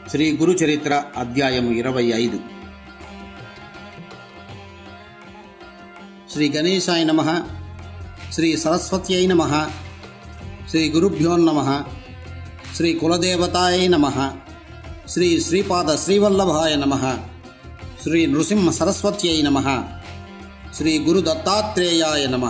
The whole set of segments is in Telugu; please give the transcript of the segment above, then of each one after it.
శ్రీ గురు చరిత్ర అధ్యాయము ఇరవై ఐదు శ్రీ గణేశాయ నమ శ్రీ సరస్వత్యై నమ శ్రీ గురుభ్యో నమ శ్రీ కులదేవతాయ నమ శ్రీ శ్రీపాద శ్రీవల్లభాయ నమ శ్రీ నృసింహ సరస్వత్యై నమ శ్రీ గురు దత్తాత్రేయాయ నమ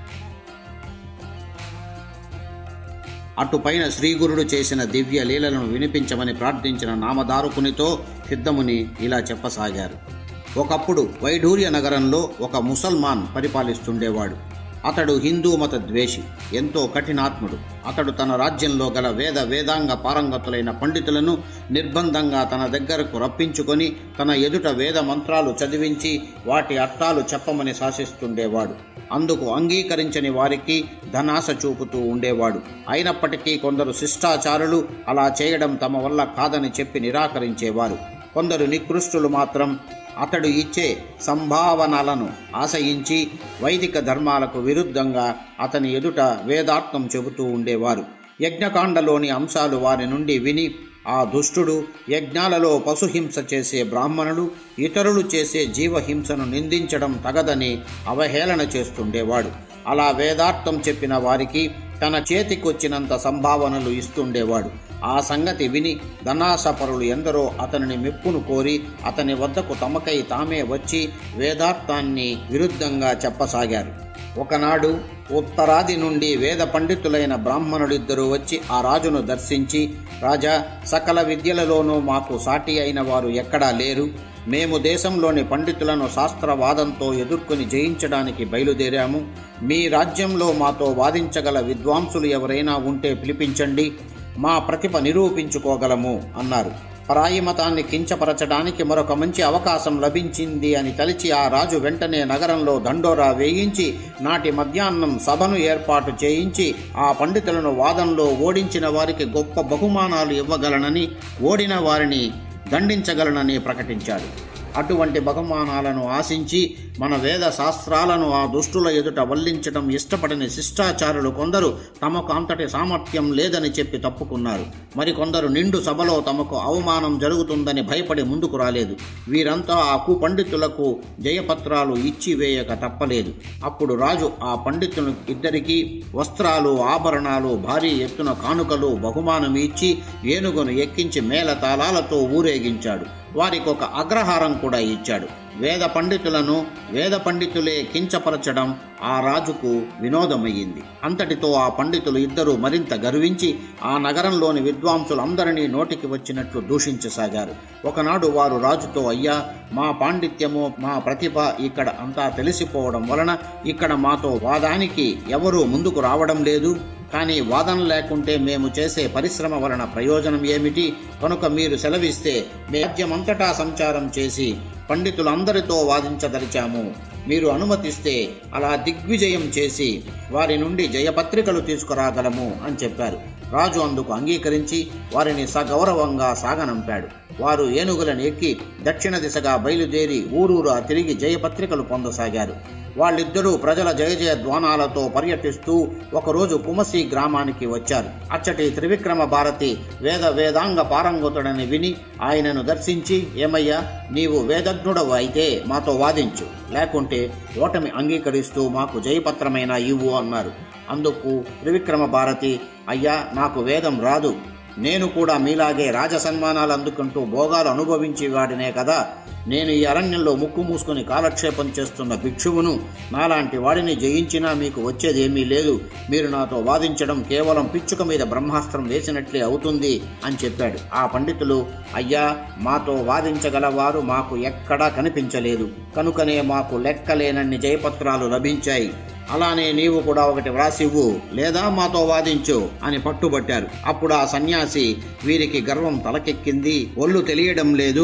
అటుపైన శ్రీగురుడు చేసిన దివ్య లీలలను వినిపించమని ప్రార్థించిన నామదారుకునితో సిద్ధముని ఇలా చెప్పసాగారు ఒకప్పుడు వైఢూర్య నగరంలో ఒక ముసల్మాన్ పరిపాలిస్తుండేవాడు అతడు హిందూ మత ద్వేషి ఎంతో కఠినాత్ముడు అతడు తన రాజ్యంలో గల వేద వేదాంగ పారంగతులైన పండితులను నిర్బంధంగా తన దగ్గరకు రప్పించుకొని తన ఎదుట వేద మంత్రాలు చదివించి వాటి అర్థాలు చెప్పమని శాసిస్తుండేవాడు అందుకు అంగీకరించని వారికి ధనాశ చూపుతూ ఉండేవాడు అయినప్పటికీ కొందరు శిష్టాచారులు అలా చేయడం తమ వల్ల కాదని చెప్పి నిరాకరించేవారు కొందరు నికృష్టులు మాత్రం అతడు ఇచ్చే సంభావనలను ఆశయించి వైదిక ధర్మాలకు విరుద్ధంగా అతని ఎదుట వేదార్థం చెబుతూ ఉండేవారు యజ్ఞకాండలోని అంశాలు వారి నుండి విని ఆ దుష్టుడు యజ్ఞాలలో పశుహింస చేసే బ్రాహ్మణుడు ఇతరులు చేసే జీవహింసను నిందించడం తగదని అవహేళన చేస్తుండేవాడు అలా వేదార్థం చెప్పిన వారికి తన చేతికొచ్చినంత సంభావనలు ఇస్తుండేవాడు ఆ సంగతి విని ధనాసపరులు ఎందరో అతనిని మెప్పును కోరి అతని వద్దకు తమకై తామే వచ్చి వేదార్థాన్ని విరుద్ధంగా చెప్పసాగారు ఒకనాడు ఉత్తరాది నుండి వేద పండితులైన బ్రాహ్మణులిద్దరూ వచ్చి ఆ రాజును దర్శించి రాజా సకల విద్యలలోనూ మాకు సాటి అయిన వారు ఎక్కడా లేరు మేము దేశంలోని పండితులను శాస్త్రవాదంతో ఎదుర్కొని జయించడానికి బయలుదేరాము మీ రాజ్యంలో మాతో వాదించగల విద్వాంసులు ఎవరైనా ఉంటే పిలిపించండి మా ప్రతిభ నిరూపించుకోగలము అన్నారు పరాయి మతాన్ని కించపరచడానికి మరొక మంచి అవకాశం లభించింది అని తలిచి ఆ రాజు వెంటనే నగరంలో దండోరా వేయించి నాటి మధ్యాహ్నం సభను ఏర్పాటు చేయించి ఆ పండితులను వాదంలో ఓడించిన వారికి గొప్ప బహుమానాలు ఇవ్వగలనని ఓడిన వారిని దండించగలనని ప్రకటించాడు అటువంటి బహుమానాలను ఆశించి మన వేద శాస్త్రాలను ఆ దుష్టుల ఎదుట వల్లించడం ఇష్టపడని శిష్టాచారులు కొందరు తమకు అంతటి సామర్థ్యం లేదని చెప్పి తప్పుకున్నారు మరికొందరు నిండు సభలో తమకు అవమానం జరుగుతుందని భయపడి ముందుకు రాలేదు వీరంతా ఆ కుపండితులకు జయపత్రాలు ఇచ్చి వేయక తప్పలేదు అప్పుడు రాజు ఆ పండితులు ఇద్దరికీ వస్త్రాలు ఆభరణాలు భారీ ఎత్తున కానుకలు బహుమానం ఇచ్చి ఏనుగును ఎక్కించి మేళతాళాలతో ఊరేగించాడు వారికి ఒక అగ్రహారం కూడా ఇచ్చాడు వేద పండితులను వేద పండితులే కించపరచడం ఆ రాజుకు వినోదమయ్యింది అంతటితో ఆ పండితులు ఇద్దరూ మరింత గర్వించి ఆ నగరంలోని విద్వాంసులందరినీ నోటికి వచ్చినట్లు దూషించసాగారు ఒకనాడు వారు రాజుతో అయ్యా మా పాండిత్యము మా ప్రతిభ ఇక్కడ అంతా తెలిసిపోవడం వలన ఇక్కడ మాతో వాదానికి ఎవరూ ముందుకు రావడం లేదు కానీ వాదన లేకుంటే మేము చేసే పరిశ్రమ వలన ప్రయోజనం ఏమిటి కనుక మీరు సెలవిస్తే రాజ్యమంతటా సంచారం చేసి పండితులందరితో వాదించదలిచాము మీరు అనుమతిస్తే అలా దిగ్విజయం చేసి వారి నుండి జయపత్రికలు తీసుకురాగలము అని చెప్పారు రాజు అందుకు అంగీకరించి వారిని సగౌరవంగా సాగనంపాడు వారు ఏనుగులను ఎక్కి దక్షిణ దిశగా బయలుదేరి ఊరూరా తిరిగి జయపత్రికలు పొందసాగారు వాళ్ళిద్దరూ ప్రజల జయ జయ ధ్వానాలతో పర్యటిస్తూ ఒకరోజు కుమసి గ్రామానికి వచ్చారు అచ్చటి త్రివిక్రమ భారతి వేద వేదాంగ పారంగతుడని విని ఆయనను దర్శించి ఏమయ్యా నీవు వేదజ్ఞుడవు అయితే మాతో వాదించు లేకుంటే ఓటమి అంగీకరిస్తూ మాకు జయపత్రమైన ఇవ్వు అన్నారు అందుకు త్రివిక్రమ భారతి అయ్యా నాకు వేదం రాదు నేను కూడా మీలాగే రాజ సన్మానాలు అందుకుంటూ భోగాలు అనుభవించేవాడినే కదా నేను ఈ అరణ్యంలో ముక్కు మూసుకుని కాలక్షేపం చేస్తున్న భిక్షువును నాలాంటి వాడిని జయించినా మీకు వచ్చేది ఏమీ లేదు మీరు నాతో వాదించడం కేవలం పిచ్చుక మీద బ్రహ్మాస్త్రం వేసినట్లే అవుతుంది అని చెప్పాడు ఆ పండితులు అయ్యా మాతో వాదించగలవారు మాకు ఎక్కడా కనిపించలేదు కనుకనే మాకు లెక్కలేనన్ని జయపత్రాలు లభించాయి అలానే నీవు కూడా ఒకటి వ్రాసివ్వు లేదా మాతో వాదించు అని పట్టుబట్టారు అప్పుడు ఆ సన్యాసి వీరికి గర్వం తలకెక్కింది ఒళ్ళు తెలియడం లేదు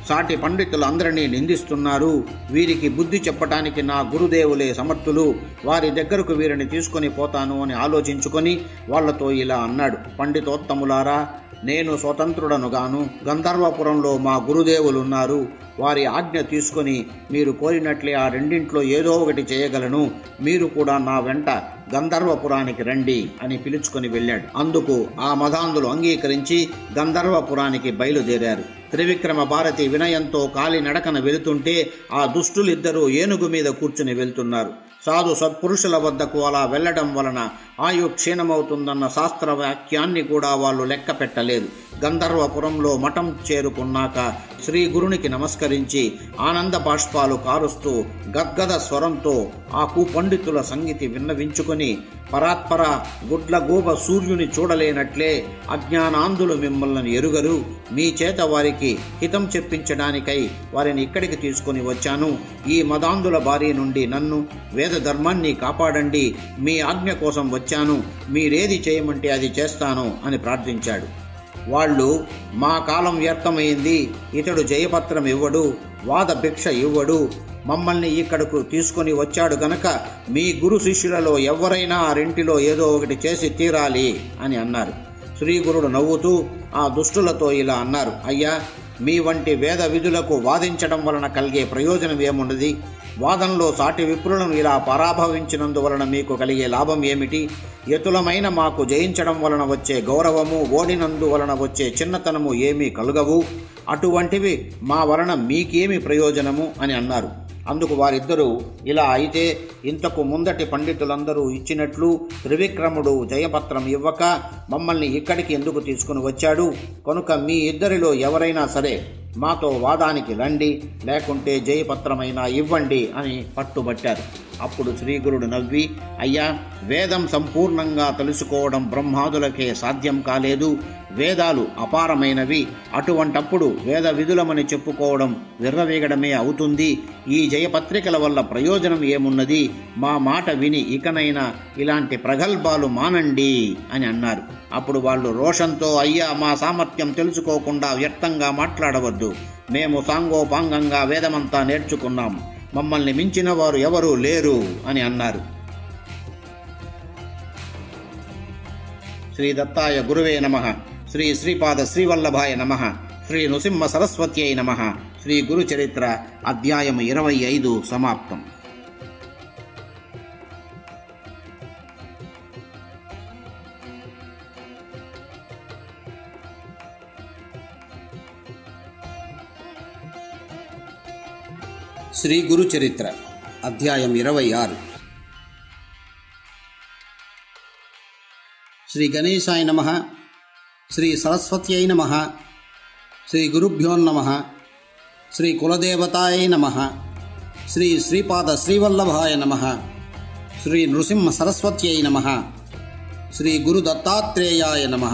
సాటి పండితులందరినీ నిందిస్తున్నారు వీరికి బుద్ధి చెప్పటానికి నా గురుదేవులే సమర్థులు వారి దగ్గరకు వీరిని తీసుకొని పోతాను అని ఆలోచించుకొని వాళ్లతో ఇలా అన్నాడు పండితోత్తములారా నేను స్వతంత్రుడను గాను గంధర్వపురంలో మా గురుదేవులున్నారు వారి ఆజ్ఞ తీసుకొని మీరు కోరినట్లే ఆ రెండింట్లో ఏదో ఒకటి చేయగలను మీరు కూడా నా వెంట గంధర్వపురానికి రండి అని పిలుచుకొని వెళ్ళాడు అందుకు ఆ మదాంధులు అంగీకరించి గంధర్వపురానికి బయలుదేరారు త్రివిక్రమ భారతి వినయంతో కాలి నడకన వెళుతుంటే ఆ దుష్టులిద్దరూ ఏనుగు మీద కూర్చుని వెళ్తున్నారు సాధు సత్పురుషుల వద్దకు అలా వెళ్లడం వలన ఆయు క్షీణమవుతుందన్న శాస్త్ర వాక్యాన్ని కూడా వాళ్ళు లెక్క పెట్టలేదు గంధర్వపురంలో మఠం చేరుకున్నాక శ్రీ గురునికి నమస్కరించి ఆనంద బాష్పాలు కారుస్తూ గద్గద స్వరంతో ఆ కుపండితుల సంగతి విన్నవించుకొని పరాత్పర గుడ్లగూబ సూర్యుని చూడలేనట్లే అజ్ఞానాంధులు మిమ్మల్ని ఎరుగరు మీ చేత వారికి హితం చెప్పించడానికై వారిని ఇక్కడికి తీసుకొని వచ్చాను ఈ మదాంధుల బారి నుండి నన్ను వేద ధర్మాన్ని కాపాడండి మీ ఆజ్ఞ కోసం వచ్చాను మీరేది చేయమంటే అది చేస్తాను అని ప్రార్థించాడు వాళ్ళు మా కాలం వ్యర్థమైంది ఇతడు జయపత్రం ఇవ్వడు వాద భిక్ష ఇవ్వడు మమ్మల్ని ఇక్కడకు తీసుకొని వచ్చాడు గనక మీ గురు శిష్యులలో ఎవరైనా ఆ రెంటిలో ఏదో ఒకటి చేసి తీరాలి అని అన్నారు శ్రీగురుడు నవ్వుతూ ఆ దుష్టులతో ఇలా అన్నారు అయ్యా మీ వంటి వేద విధులకు వాదించడం వలన కలిగే ప్రయోజనం ఏమున్నది వాదంలో సాటి విప్రులను ఇలా పరాభవించినందువలన మీకు కలిగే లాభం ఏమిటి యతులమైన మాకు జయించడం వలన వచ్చే గౌరవము ఓడినందువలన వచ్చే చిన్నతనము ఏమీ కలుగవు అటువంటివి మా వలన మీకేమి ప్రయోజనము అని అన్నారు అందుకు వారిద్దరూ ఇలా అయితే ఇంతకు ముందటి పండితులందరూ ఇచ్చినట్లు త్రివిక్రముడు జయపత్రం ఇవ్వక మమ్మల్ని ఇక్కడికి ఎందుకు తీసుకుని వచ్చాడు కనుక మీ ఇద్దరిలో ఎవరైనా సరే మాతో వాదానికి రండి లేకుంటే జయపత్రమైనా ఇవ్వండి అని పట్టుబట్టారు అప్పుడు శ్రీగురుడు నవ్వి అయ్యా వేదం సంపూర్ణంగా తెలుసుకోవడం బ్రహ్మాదులకే సాధ్యం కాలేదు వేదాలు అపారమైనవి అటువంటప్పుడు వేద విధులమని చెప్పుకోవడం విర్రవీగడమే అవుతుంది ఈ జయపత్రికల వల్ల ప్రయోజనం ఏమున్నది మా మాట విని ఇకనైనా ఇలాంటి ప్రగల్భాలు మానండి అని అన్నారు అప్పుడు వాళ్ళు రోషంతో అయ్యా మా సామర్థ్యం తెలుసుకోకుండా వ్యక్తంగా మాట్లాడవద్దు మేము సాంగోపాంగంగా వేదమంతా నేర్చుకున్నాం మమ్మల్ని మించిన వారు ఎవరూ లేరు అని అన్నారు శ్రీ దత్తాయ గురువే నమ శ్రీ శ్రీపాద శ్రీవల్లభాయ నమ శ్రీ నృసింహ సరస్వత్యై నమ శ్రీ గురు చరిత్ర అధ్యాయం ఇరవై ఐదు సమాప్తం శ్రీ గురు చరిత్ర అధ్యాయం ఇరవై ఆరు శ్రీ గణేశాయ నమ శ్రీ సరస్వత్యై నమ శ్రీ గురుభ్యోన్నమ శ్రీ కులదేవతాయ నమ శ్రీ శ్రీపాద శ్రీవల్లభాయ నమ శ్రీ నృసింహ సరస్వత్యై నమ శ్రీ గురు దత్తాత్రేయాయ నమ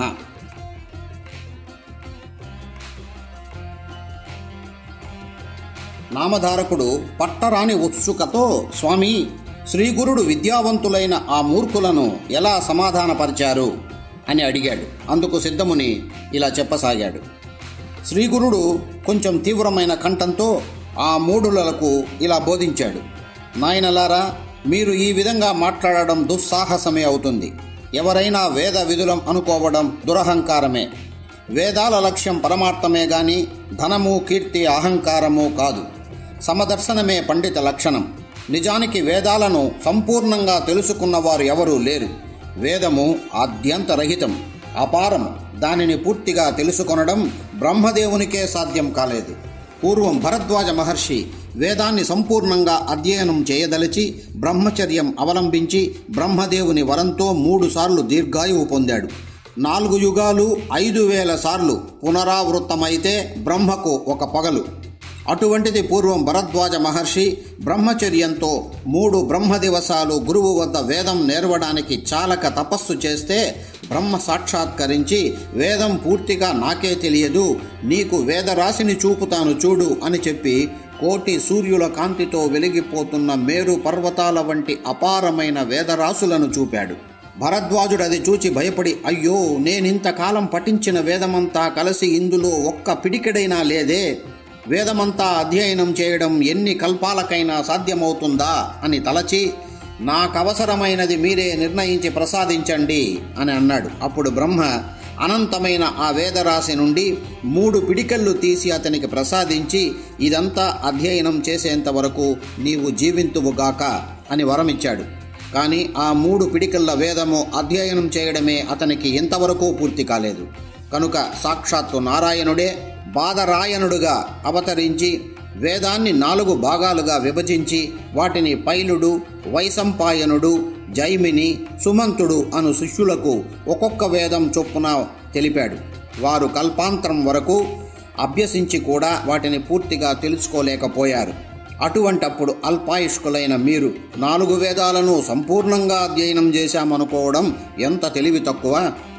నామధారకుడు పట్టరాని ఉత్సుకతో స్వామి శ్రీగురుడు విద్యావంతులైన ఆ మూర్ఖులను ఎలా సమాధానపరిచారు అని అడిగాడు అందుకు సిద్ధముని ఇలా చెప్పసాగాడు శ్రీగురుడు కొంచెం తీవ్రమైన కంఠంతో ఆ మూడులకు ఇలా బోధించాడు నాయనలారా మీరు ఈ విధంగా మాట్లాడడం దుస్సాహసమే అవుతుంది ఎవరైనా వేద విధులం అనుకోవడం దురహంకారమే వేదాల లక్ష్యం పరమార్థమే గాని ధనము కీర్తి అహంకారము కాదు సమదర్శనమే పండిత లక్షణం నిజానికి వేదాలను సంపూర్ణంగా తెలుసుకున్నవారు ఎవరూ లేరు వేదము ఆద్యంతరహితం అపారము దానిని పూర్తిగా తెలుసుకొనడం బ్రహ్మదేవునికే సాధ్యం కాలేదు పూర్వం భరద్వాజ మహర్షి వేదాన్ని సంపూర్ణంగా అధ్యయనం చేయదలిచి బ్రహ్మచర్యం అవలంబించి బ్రహ్మదేవుని వరంతో మూడుసార్లు దీర్ఘాయువు పొందాడు నాలుగు యుగాలు ఐదు వేల సార్లు పునరావృత్తమైతే బ్రహ్మకు ఒక పగలు అటువంటిది పూర్వం భరద్వాజ మహర్షి బ్రహ్మచర్యంతో మూడు బ్రహ్మ దివసాలు గురువు వద్ద వేదం నేర్వడానికి చాలక తపస్సు చేస్తే బ్రహ్మ సాక్షాత్కరించి వేదం పూర్తిగా నాకే తెలియదు నీకు వేదరాశిని చూపుతాను చూడు అని చెప్పి కోటి సూర్యుల కాంతితో వెలిగిపోతున్న మేరు పర్వతాల వంటి అపారమైన వేదరాశులను చూపాడు భరద్వాజుడు అది చూచి భయపడి అయ్యో నేనింతకాలం పఠించిన వేదమంతా కలిసి ఇందులో ఒక్క పిడికెడైనా లేదే వేదమంతా అధ్యయనం చేయడం ఎన్ని కల్పాలకైనా సాధ్యమవుతుందా అని తలచి నాకవసరమైనది మీరే నిర్ణయించి ప్రసాదించండి అని అన్నాడు అప్పుడు బ్రహ్మ అనంతమైన ఆ వేదరాశి నుండి మూడు పిడికళ్ళు తీసి అతనికి ప్రసాదించి ఇదంతా అధ్యయనం చేసేంత వరకు నీవు జీవింతువుగాక అని వరమిచ్చాడు కానీ ఆ మూడు పిడికళ్ళ వేదము అధ్యయనం చేయడమే అతనికి ఇంతవరకు పూర్తి కాలేదు కనుక సాక్షాత్తు నారాయణుడే బాదరాయణుడుగా అవతరించి వేదాన్ని నాలుగు భాగాలుగా విభజించి వాటిని పైలుడు వైసంపాయనుడు జైమిని సుమంతుడు అను శిష్యులకు ఒక్కొక్క వేదం చొప్పున తెలిపాడు వారు కల్పాంతరం వరకు అభ్యసించి కూడా వాటిని పూర్తిగా తెలుసుకోలేకపోయారు అటువంటప్పుడు అల్పాయుష్కులైన మీరు నాలుగు వేదాలను సంపూర్ణంగా అధ్యయనం చేశామనుకోవడం ఎంత తెలివి తక్కువ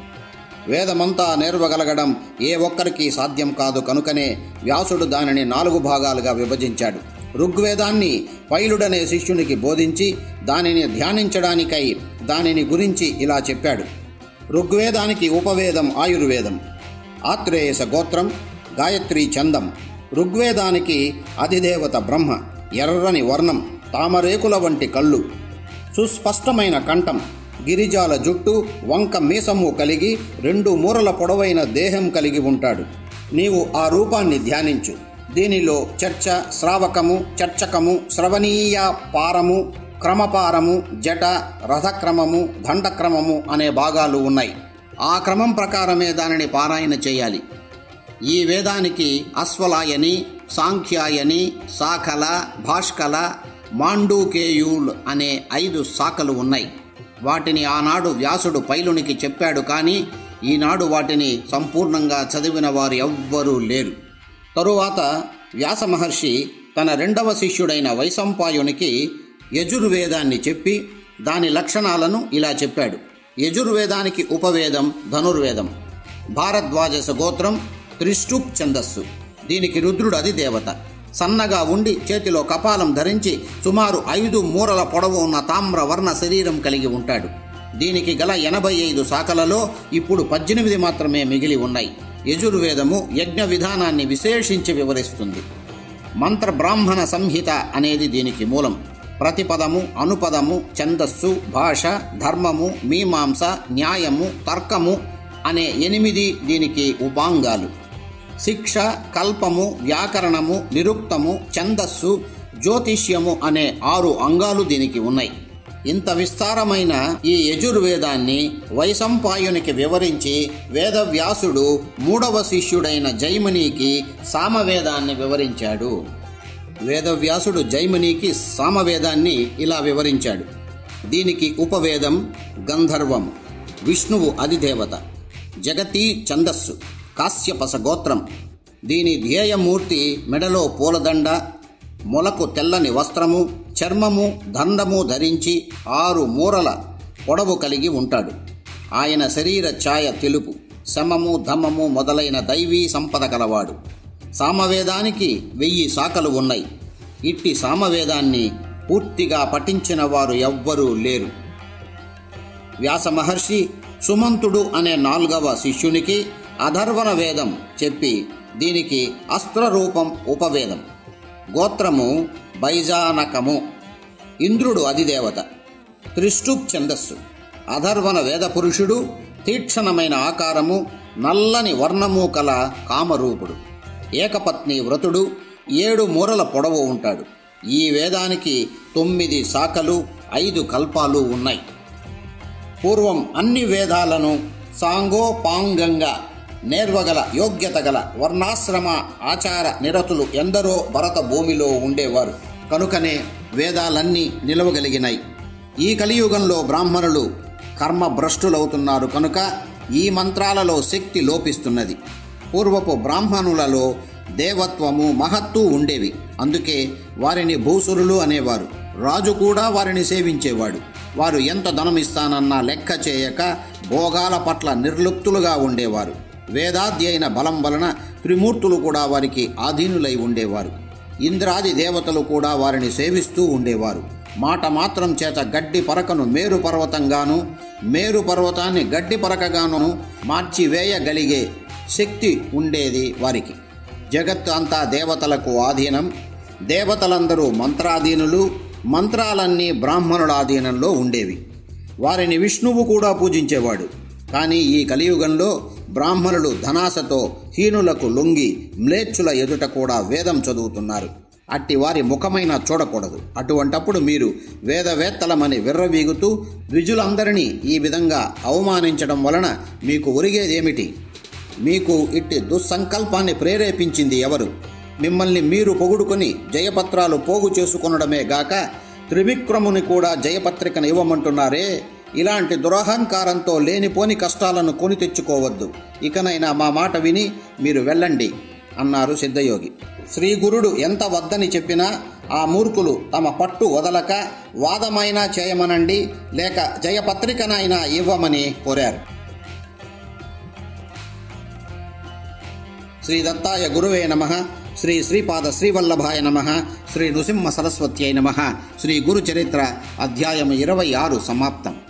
వేదమంతా నేర్వగలగడం ఏ ఒక్కరికి సాధ్యం కాదు కనుకనే వ్యాసుడు దానిని నాలుగు భాగాలుగా విభజించాడు ఋగ్వేదాన్ని పైలుడనే శిష్యునికి బోధించి దానిని ధ్యానించడానికై దానిని గురించి ఇలా చెప్పాడు ఋగ్వేదానికి ఉపవేదం ఆయుర్వేదం ఆత్రేయస గోత్రం గాయత్రీ చందం ఋగ్వేదానికి అధిదేవత బ్రహ్మ ఎర్రని వర్ణం తామరేకుల వంటి కళ్ళు సుస్పష్టమైన కంఠం గిరిజాల జుట్టు వంక మీసము కలిగి రెండు మూరల పొడవైన దేహం కలిగి ఉంటాడు నీవు ఆ రూపాన్ని ధ్యానించు దీనిలో చర్చ శ్రావకము చర్చకము శ్రవణీయ పారము క్రమపారము జట రథక్రమము దండక్రమము అనే భాగాలు ఉన్నాయి ఆ క్రమం ప్రకారమే దానిని పారాయణ చేయాలి ఈ వేదానికి అశ్వలాయని సాంఖ్యాయని శాఖల భాష్కల మాండూకేయుల్ అనే ఐదు శాఖలు ఉన్నాయి వాటిని ఆనాడు వ్యాసుడు పైలునికి చెప్పాడు కానీ ఈనాడు వాటిని సంపూర్ణంగా చదివిన వారు ఎవ్వరూ లేరు తరువాత వ్యాస మహర్షి తన రెండవ శిష్యుడైన వైశంపాయునికి యజుర్వేదాన్ని చెప్పి దాని లక్షణాలను ఇలా చెప్పాడు యజుర్వేదానికి ఉపవేదం ధనుర్వేదం భారద్వాజస గోత్రం త్రిష్టుప్ ఛందస్సు దీనికి రుద్రుడు అది దేవత సన్నగా ఉండి చేతిలో కపాలం ధరించి సుమారు ఐదు మూరల పొడవు ఉన్న తామ్ర వర్ణ శరీరం కలిగి ఉంటాడు దీనికి గల ఎనభై ఐదు శాఖలలో ఇప్పుడు పద్దెనిమిది మాత్రమే మిగిలి ఉన్నాయి యజుర్వేదము యజ్ఞ విధానాన్ని విశేషించి వివరిస్తుంది మంత్ర బ్రాహ్మణ సంహిత అనేది దీనికి మూలం ప్రతిపదము అనుపదము ఛందస్సు భాష ధర్మము మీమాంస న్యాయము తర్కము అనే ఎనిమిది దీనికి ఉపాంగాలు శిక్ష కల్పము వ్యాకరణము నిరుక్తము ఛందస్సు జ్యోతిష్యము అనే ఆరు అంగాలు దీనికి ఉన్నాయి ఇంత విస్తారమైన ఈ యజుర్వేదాన్ని వైశంపాయునికి వివరించి వేదవ్యాసుడు మూడవ శిష్యుడైన జైమనీకి సామవేదాన్ని వివరించాడు వేదవ్యాసుడు జైమనీకి సామవేదాన్ని ఇలా వివరించాడు దీనికి ఉపవేదం గంధర్వం విష్ణువు అధిదేవత జగతి ఛందస్సు కాశ్యపస గోత్రం దీని ధ్యేయమూర్తి మెడలో పూలదండ మొలకు తెల్లని వస్త్రము చర్మము దండము ధరించి ఆరు మూరల పొడవు కలిగి ఉంటాడు ఆయన శరీర ఛాయ తెలుపు శమము ధమము మొదలైన దైవీ సంపద కలవాడు సామవేదానికి వెయ్యి శాఖలు ఉన్నాయి ఇట్టి సామవేదాన్ని పూర్తిగా పఠించిన వారు ఎవ్వరూ లేరు వ్యాస మహర్షి సుమంతుడు అనే నాలుగవ శిష్యునికి అధర్వణ వేదం చెప్పి దీనికి అస్త్రరూపం ఉపవేదం గోత్రము బైజానకము ఇంద్రుడు అధిదేవత త్రిష్టుప్ ఛందస్సు అధర్వణ వేద పురుషుడు తీక్షణమైన ఆకారము నల్లని వర్ణము కల కామరూపుడు ఏకపత్ని వ్రతుడు ఏడు మూరల పొడవు ఉంటాడు ఈ వేదానికి తొమ్మిది శాఖలు ఐదు కల్పాలు ఉన్నాయి పూర్వం అన్ని వేదాలను సాంగోపాంగంగా నేర్వగల యోగ్యత గల వర్ణాశ్రమ ఆచార నిరతులు ఎందరో భరత భూమిలో ఉండేవారు కనుకనే వేదాలన్నీ నిలవగలిగినాయి ఈ కలియుగంలో బ్రాహ్మణులు కర్మ భ్రష్టులవుతున్నారు కనుక ఈ మంత్రాలలో శక్తి లోపిస్తున్నది పూర్వపు బ్రాహ్మణులలో దేవత్వము మహత్తు ఉండేవి అందుకే వారిని భూసురులు అనేవారు రాజు కూడా వారిని సేవించేవాడు వారు ఎంత ధనం ఇస్తానన్నా లెక్క చేయక భోగాల పట్ల నిర్లుప్తులుగా ఉండేవారు వేదాధ్యయన బలం వలన త్రిమూర్తులు కూడా వారికి ఆధీనులై ఉండేవారు ఇంద్రాది దేవతలు కూడా వారిని సేవిస్తూ ఉండేవారు మాట మాత్రం చేత గడ్డి పరకను మేరు పర్వతంగాను మేరు పర్వతాన్ని గడ్డి పరకగాను మార్చివేయగలిగే శక్తి ఉండేది వారికి జగత్తు అంతా దేవతలకు ఆధీనం దేవతలందరూ మంత్రాధీనులు మంత్రాలన్నీ బ్రాహ్మణుల ఆధీనంలో ఉండేవి వారిని విష్ణువు కూడా పూజించేవాడు కానీ ఈ కలియుగంలో బ్రాహ్మణులు ధనాసతో హీనులకు లొంగి మ్లేచ్చుల ఎదుట కూడా వేదం చదువుతున్నారు అట్టి వారి ముఖమైనా చూడకూడదు అటువంటప్పుడు మీరు వేదవేత్తలమని విర్రవీగుతూ ద్విజులందరినీ ఈ విధంగా అవమానించడం వలన మీకు ఒరిగేదేమిటి మీకు ఇట్టి దుస్సంకల్పాన్ని ప్రేరేపించింది ఎవరు మిమ్మల్ని మీరు పొగుడుకొని జయపత్రాలు పోగు చేసుకొనడమే గాక త్రివిక్రముని కూడా జయపత్రికను ఇవ్వమంటున్నారే ఇలాంటి దురహంకారంతో లేనిపోని కష్టాలను కొని తెచ్చుకోవద్దు ఇకనైనా మా మాట విని మీరు వెళ్ళండి అన్నారు సిద్ధయోగి శ్రీ గురుడు ఎంత వద్దని చెప్పినా ఆ మూర్ఖులు తమ పట్టు వదలక వాదమైనా చేయమనండి లేక జయపత్రికనైనా ఇవ్వమని కోరారు శ్రీ దత్తాయ గురువే నమ శ్రీ శ్రీపాద శ్రీవల్లభాయ నమ శ్రీ నృసింహ సరస్వత్యై నమ శ్రీ గురు చరిత్ర అధ్యాయం ఇరవై ఆరు సమాప్తం